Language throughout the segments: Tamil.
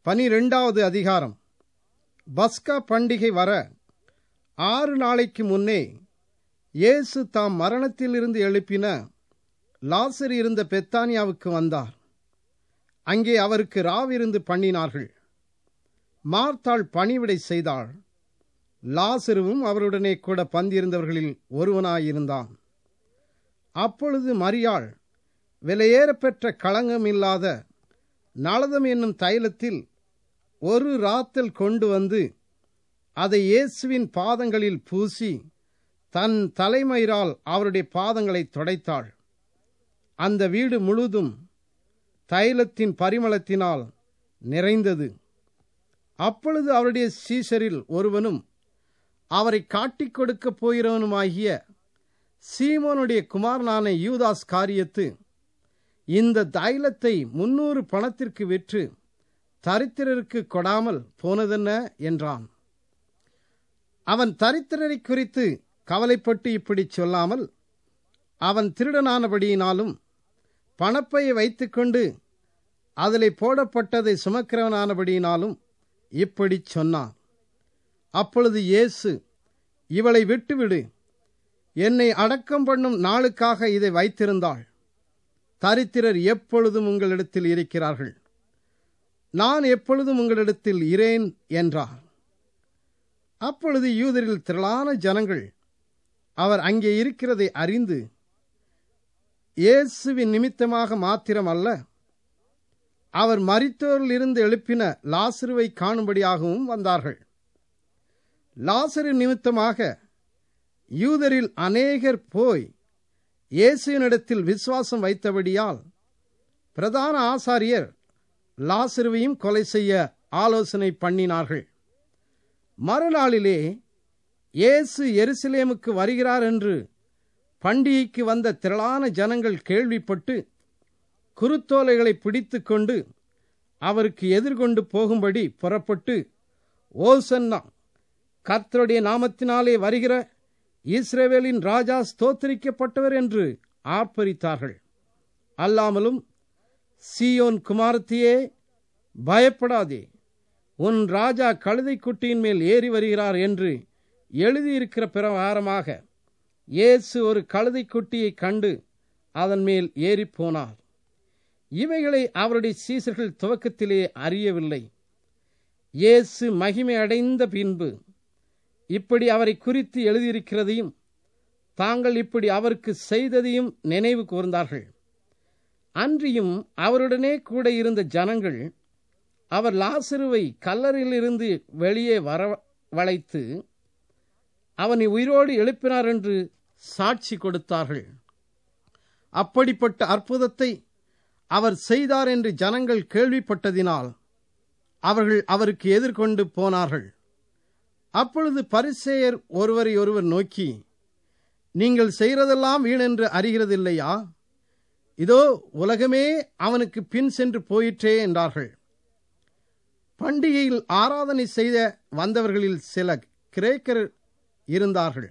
பனிரெண்டாவது அதிகாரம் பஸ்கா பண்டிகை வர ஆறு நாளைக்கு முன்னே இயேசு தாம் மரணத்திலிருந்து எழுப்பின லாசர் இருந்த பெத்தானியாவுக்கு வந்தார் அங்கே அவருக்கு ராவிருந்து பண்ணினார்கள் மார்த்தாள் பணிவிடை செய்தாள் லாசருவும் அவருடனே கூட பந்திருந்தவர்களில் ஒருவனாயிருந்தான் அப்பொழுது மரியாள் விலையேறப்பெற்ற களங்கமில்லாத நளதம் என்னும் தைலத்தில் ஒரு ராத்தல் கொண்டு வந்து அதை இயேசுவின் பாதங்களில் பூசி தன் தலைமயிரால் அவருடைய பாதங்களை தொடைத்தாள் அந்த வீடு முழுதும் தைலத்தின் பரிமளத்தினால் நிறைந்தது அப்பொழுது அவருடைய சீசரில் ஒருவனும் அவரை காட்டிக் கொடுக்கப் போகிறவனுமாகிய சீமோனுடைய குமாரனான யூதாஸ் காரியத்து இந்த தைலத்தை முன்னூறு பணத்திற்கு விற்று தரித்திரருக்கு கொடாமல் போனதென்ன என்றான் அவன் தரித்திரரை குறித்து கவலைப்பட்டு இப்படி சொல்லாமல் அவன் திருடனானபடியினாலும் பணப்பையை வைத்துக்கொண்டு அதிலே போடப்பட்டதை சுமக்கிறவனானபடியினாலும் இப்படி சொன்னான் அப்பொழுது இயேசு இவளை விட்டுவிடு என்னை அடக்கம் பண்ணும் நாளுக்காக இதை வைத்திருந்தாள் தரித்திரர் எப்பொழுதும் உங்களிடத்தில் இருக்கிறார்கள் நான் எப்பொழுதும் உங்களிடத்தில் இரேன் என்றார் அப்பொழுது யூதரில் திரளான ஜனங்கள் அவர் அங்கே இருக்கிறதை அறிந்து இயேசுவின் நிமித்தமாக மாத்திரம் அல்ல அவர் மரித்தோரில் இருந்து எழுப்பின லாசருவை காணும்படியாகவும் வந்தார்கள் லாசரு நிமித்தமாக யூதரில் அநேகர் போய் இயேசுவினிடத்தில் விசுவாசம் வைத்தபடியால் பிரதான ஆசாரியர் லாசருவையும் கொலை செய்ய ஆலோசனை பண்ணினார்கள் மறுநாளிலே இயேசு எருசலேமுக்கு வருகிறார் என்று பண்டிகைக்கு வந்த திரளான ஜனங்கள் கேள்விப்பட்டு குருத்தோலைகளை பிடித்து கொண்டு அவருக்கு எதிர்கொண்டு போகும்படி புறப்பட்டு ஓசன்னா கர்த்தருடைய நாமத்தினாலே வருகிற இஸ்ரேவேலின் ராஜா ஸ்தோத்திரிக்கப்பட்டவர் என்று ஆர்ப்பரித்தார்கள் அல்லாமலும் சியோன் குமாரத்தியே பயப்படாதே உன் ராஜா கழுதை குட்டியின் மேல் ஏறி வருகிறார் என்று எழுதியிருக்கிற பிரகாரமாக இயேசு ஒரு கழுதை குட்டியை கண்டு அதன் மேல் ஏறிப் போனார் இவைகளை அவருடைய சீசர்கள் துவக்கத்திலே அறியவில்லை இயேசு மகிமை அடைந்த பின்பு இப்படி அவரை குறித்து எழுதியிருக்கிறதையும் தாங்கள் இப்படி அவருக்கு செய்ததையும் நினைவு கூர்ந்தார்கள் அன்றியும் அவருடனே கூட இருந்த ஜனங்கள் அவர் லாசருவை கல்லறையிலிருந்து வெளியே வரவழைத்து அவனை உயிரோடு எழுப்பினார் என்று சாட்சி கொடுத்தார்கள் அப்படிப்பட்ட அற்புதத்தை அவர் செய்தார் என்று ஜனங்கள் கேள்விப்பட்டதினால் அவர்கள் அவருக்கு எதிர்கொண்டு போனார்கள் அப்பொழுது பரிசேயர் ஒருவரை ஒருவர் நோக்கி நீங்கள் செய்கிறதெல்லாம் வீணென்று அறிகிறதில்லையா இதோ உலகமே அவனுக்கு பின் சென்று போயிற்றே என்றார்கள் பண்டிகையில் ஆராதனை செய்த வந்தவர்களில் சில கிரேக்கர் இருந்தார்கள்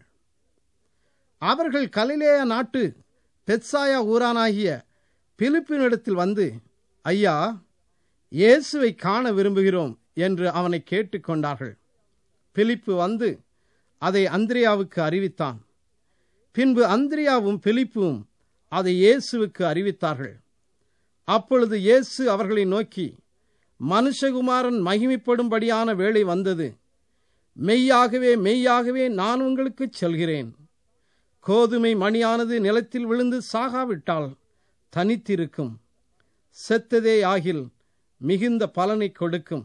அவர்கள் கலிலேய நாட்டு பெட்சாயா ஊரானாகிய பிலிப்பினிடத்தில் வந்து ஐயா இயேசுவை காண விரும்புகிறோம் என்று அவனை கேட்டுக்கொண்டார்கள் பிலிப்பு வந்து அதை அந்திரியாவுக்கு அறிவித்தான் பின்பு அந்திரியாவும் பிலிப்பும் அதை இயேசுவுக்கு அறிவித்தார்கள் அப்பொழுது இயேசு அவர்களை நோக்கி மனுஷகுமாரன் மகிமைப்படும்படியான வேளை வந்தது மெய்யாகவே மெய்யாகவே நான் உங்களுக்கு சொல்கிறேன் கோதுமை மணியானது நிலத்தில் விழுந்து சாகாவிட்டால் தனித்திருக்கும் செத்ததே ஆகில் மிகுந்த பலனை கொடுக்கும்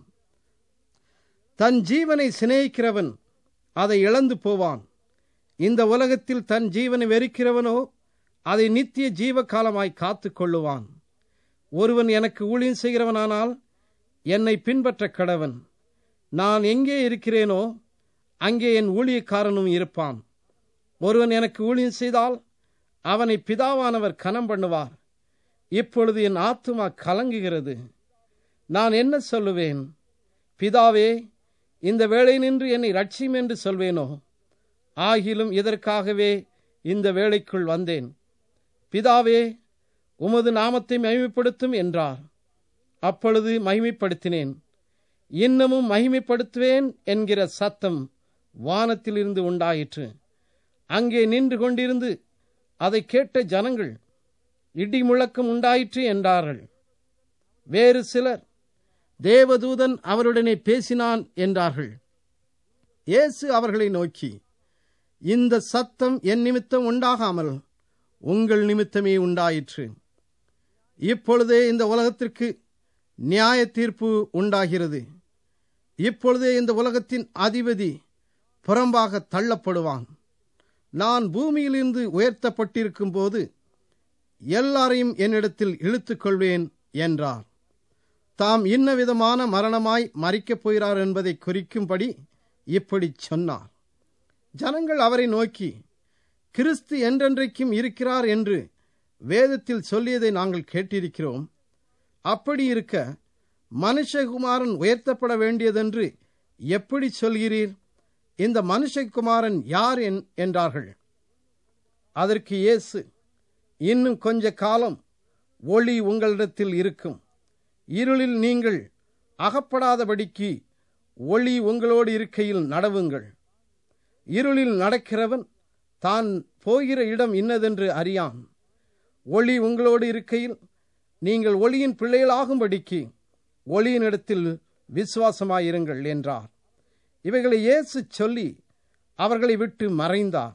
தன் ஜீவனை சிநேகிக்கிறவன் அதை இழந்து போவான் இந்த உலகத்தில் தன் ஜீவனை வெறுக்கிறவனோ அதை நித்திய ஜீவ காலமாய் காத்து கொள்ளுவான் ஒருவன் எனக்கு ஊழியம் செய்கிறவனானால் என்னை பின்பற்ற கடவன் நான் எங்கே இருக்கிறேனோ அங்கே என் ஊழியக்காரனும் இருப்பான் ஒருவன் எனக்கு ஊழியம் செய்தால் அவனை பிதாவானவர் கனம் பண்ணுவார் இப்பொழுது என் ஆத்துமா கலங்குகிறது நான் என்ன சொல்லுவேன் பிதாவே இந்த வேளை நின்று என்னை ரட்சியும் என்று சொல்வேனோ ஆகிலும் இதற்காகவே இந்த வேளைக்குள் வந்தேன் பிதாவே உமது நாமத்தை மகிமைப்படுத்தும் என்றார் அப்பொழுது மகிமைப்படுத்தினேன் இன்னமும் மகிமைப்படுத்துவேன் என்கிற சத்தம் வானத்திலிருந்து உண்டாயிற்று அங்கே நின்று கொண்டிருந்து அதை கேட்ட ஜனங்கள் இடி முழக்கம் உண்டாயிற்று என்றார்கள் வேறு சிலர் தேவதூதன் அவருடனே பேசினான் என்றார்கள் இயேசு அவர்களை நோக்கி இந்த சத்தம் என் நிமித்தம் உண்டாகாமல் உங்கள் நிமித்தமே உண்டாயிற்று இப்பொழுதே இந்த உலகத்திற்கு நியாய தீர்ப்பு உண்டாகிறது இப்பொழுதே இந்த உலகத்தின் அதிபதி புறம்பாக தள்ளப்படுவான் நான் பூமியிலிருந்து உயர்த்தப்பட்டிருக்கும் போது எல்லாரையும் என்னிடத்தில் இழுத்துக் கொள்வேன் என்றார் தாம் இன்ன விதமான மரணமாய் மறிக்கப் போகிறார் என்பதை குறிக்கும்படி இப்படி சொன்னார் ஜனங்கள் அவரை நோக்கி கிறிஸ்து என்றென்றைக்கும் இருக்கிறார் என்று வேதத்தில் சொல்லியதை நாங்கள் கேட்டிருக்கிறோம் அப்படி இருக்க மனுஷகுமாரன் உயர்த்தப்பட வேண்டியதென்று எப்படி சொல்கிறீர் இந்த மனுஷகுமாரன் யார் என்றார்கள் அதற்கு இயேசு இன்னும் கொஞ்ச காலம் ஒளி உங்களிடத்தில் இருக்கும் இருளில் நீங்கள் அகப்படாதபடிக்கு ஒளி உங்களோடு இருக்கையில் நடவுங்கள் இருளில் நடக்கிறவன் தான் போகிற இடம் இன்னதென்று அறியான் ஒளி உங்களோடு இருக்கையில் நீங்கள் ஒளியின் பிள்ளைகளாகும்படிக்கு ஒளியினிடத்தில் விசுவாசமாயிருங்கள் என்றார் இவைகளை இயேசு சொல்லி அவர்களை விட்டு மறைந்தார்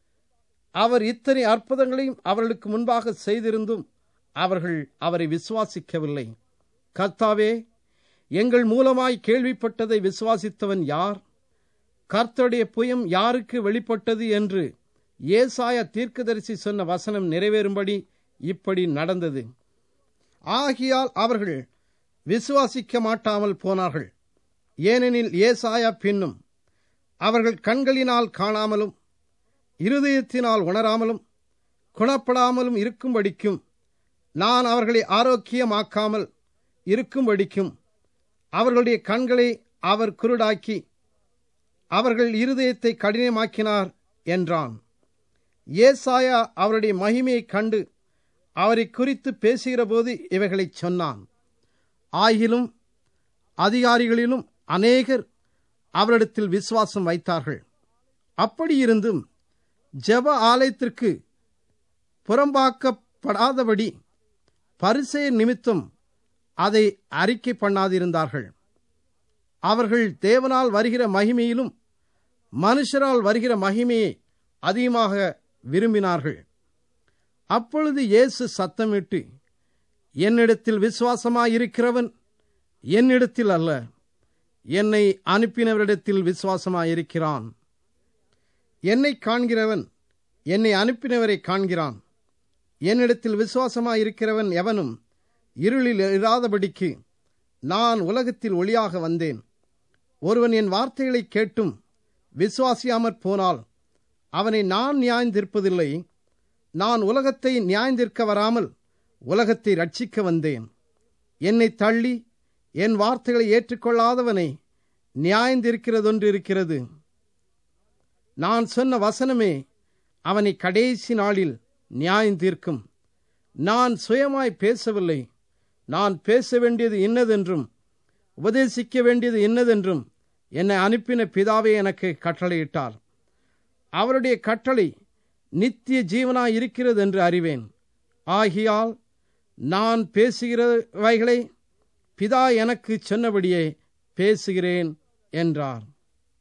அவர் இத்தனை அற்புதங்களையும் அவர்களுக்கு முன்பாக செய்திருந்தும் அவர்கள் அவரை விசுவாசிக்கவில்லை கர்த்தாவே எங்கள் மூலமாய் கேள்விப்பட்டதை விசுவாசித்தவன் யார் கர்த்தருடைய புயம் யாருக்கு வெளிப்பட்டது என்று ஏசாய தீர்க்கதரிசி சொன்ன வசனம் நிறைவேறும்படி இப்படி நடந்தது ஆகியால் அவர்கள் விசுவாசிக்க மாட்டாமல் போனார்கள் ஏனெனில் ஏசாயா பின்னும் அவர்கள் கண்களினால் காணாமலும் இருதயத்தினால் உணராமலும் குணப்படாமலும் இருக்கும்படிக்கும் நான் அவர்களை ஆரோக்கியமாக்காமல் இருக்கும்படிக்கும் அவர்களுடைய கண்களை அவர் குருடாக்கி அவர்கள் இருதயத்தை கடினமாக்கினார் என்றான் ஏசாயா அவருடைய மகிமையைக் கண்டு அவரை குறித்து பேசுகிறபோது இவைகளை சொன்னான் ஆகிலும் அதிகாரிகளிலும் அநேகர் அவரிடத்தில் விசுவாசம் வைத்தார்கள் அப்படியிருந்தும் ஜெப ஆலயத்திற்கு புறம்பாக்கப்படாதபடி பரிசெய நிமித்தம் அதை அறிக்கை பண்ணாதிருந்தார்கள் அவர்கள் தேவனால் வருகிற மகிமையிலும் மனுஷரால் வருகிற மகிமையை அதிகமாக விரும்பினார்கள் அப்பொழுது இயேசு சத்தமிட்டு என்னிடத்தில் விசுவாசமாயிருக்கிறவன் என்னிடத்தில் அல்ல என்னை அனுப்பினவரிடத்தில் விசுவாசமாயிருக்கிறான் என்னை காண்கிறவன் என்னை அனுப்பினவரை காண்கிறான் என்னிடத்தில் விசுவாசமாயிருக்கிறவன் எவனும் இருளில் இராதபடிக்கு நான் உலகத்தில் ஒளியாக வந்தேன் ஒருவன் என் வார்த்தைகளை கேட்டும் விசுவாசியாமற் போனால் அவனை நான் நியாயந்திருப்பதில்லை நான் உலகத்தை நியாயந்திருக்க வராமல் உலகத்தை ரட்சிக்க வந்தேன் என்னை தள்ளி என் வார்த்தைகளை ஏற்றுக்கொள்ளாதவனை நியாயந்திருக்கிறதொன்று இருக்கிறது நான் சொன்ன வசனமே அவனை கடைசி நாளில் நியாயந்தீர்க்கும் நான் சுயமாய் பேசவில்லை நான் பேச வேண்டியது இன்னதென்றும் உபதேசிக்க வேண்டியது இன்னதென்றும் என்னை அனுப்பின பிதாவே எனக்கு கட்டளையிட்டார் அவருடைய கட்டளை நித்திய ஜீவனாய் இருக்கிறது என்று அறிவேன் ஆகியால் நான் பேசுகிறவைகளை பிதா எனக்கு சொன்னபடியே பேசுகிறேன் என்றார்